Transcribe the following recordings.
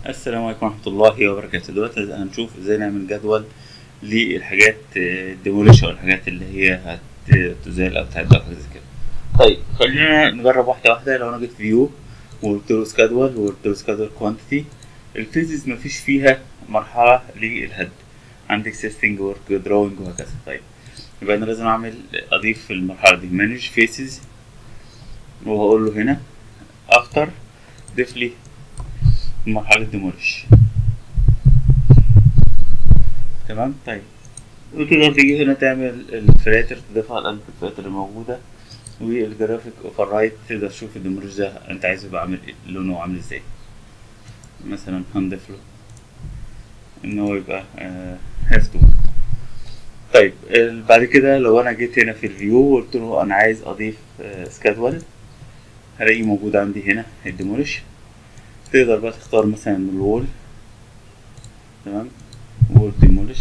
السلام عليكم ورحمة الله وبركاته دلوقتي هنشوف ازاي نعمل جدول للحاجات الديموليش او الحاجات اللي هي هتزال او تعدل او حاجة زي كده طيب خلينا نجرب واحدة واحدة لو انا جيت فيو وقلت له سكادول وقلت له سكادول كوانتيتي الفيزز مفيش فيها مرحلة للهد عندي اكسيستنج ورك دراونج وهكذا طيب يبقى انا لازم اعمل اضيف المرحلة دي مانج فيسز وهقول له هنا افتر ضيف لي مرحلة ديموليش تمام طيب وتقدر تيجي هنا تعمل الفلاتر تضيفها على قلب الفلاتر الموجودة والجرافيك اوفر رايت تقدر تشوف الديموليش ده انت عايزه يبقى عامل إيه، لونه عامل ازاي مثلا هنضيف له ان هو يبقى هافتو طيب ال- بعد كده لو انا جيت هنا في الفيو وقلت له انا عايز اضيف سكادول هلاقيه موجود عندي هنا الديموليش تقدر بقى تختار مثلا من الوول تمام وول ديموليش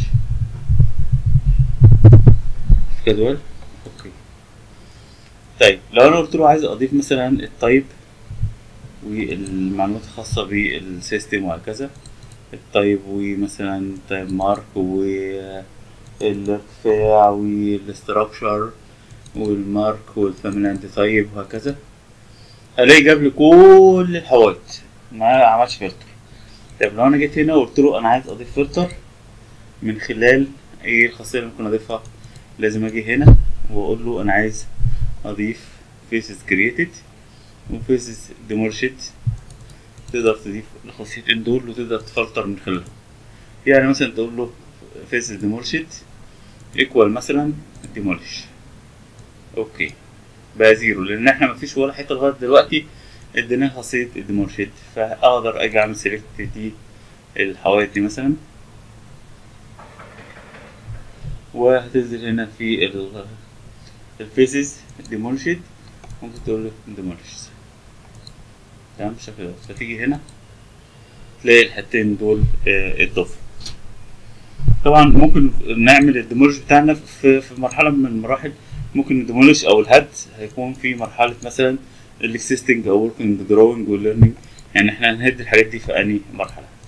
جدول اوكي طيب لو انا قلت له عايز اضيف مثلا التايب والمعلومات الخاصة بالسيستم وهكذا التايب ومثلا تايب مارك والارتفاع والاستراكشر والمارك والفاميلي تايب وهكذا هلاقي جاب لي كل الحوايط ما عملش فلتر طيب لو انا جيت هنا وقلت له انا عايز اضيف فلتر من خلال ايه الخاصيه اللي ممكن اضيفها لازم اجي هنا واقول له انا عايز اضيف فيسز كرييتد وفيسز ديمورشيت تقدر تضيف الخاصيتين دول وتقدر تفلتر من خلالهم يعني مثلا تقول له فيسز ديمورشيت ايكوال مثلا ديمولش اوكي بقى زيرو لان احنا مفيش ولا حته لغايه دلوقتي اديناها خاصيه الديمورشيت فاقدر اجي اعمل سيلكت دي الحوايط دي مثلا وهتنزل هنا في ال الفيسز ديمولشيت ممكن تقول له ديمولش تمام بالشكل ده فتيجي هنا تلاقي الحتتين دول اه اتضافوا طبعا ممكن نعمل الديمولش بتاعنا في في مرحله من المراحل ممكن الديمولش او الهد هيكون في مرحله مثلا الاكسيستنج او وركينج دراونج والليرنينج يعني احنا هنهد الحاجات دي في انهي مرحله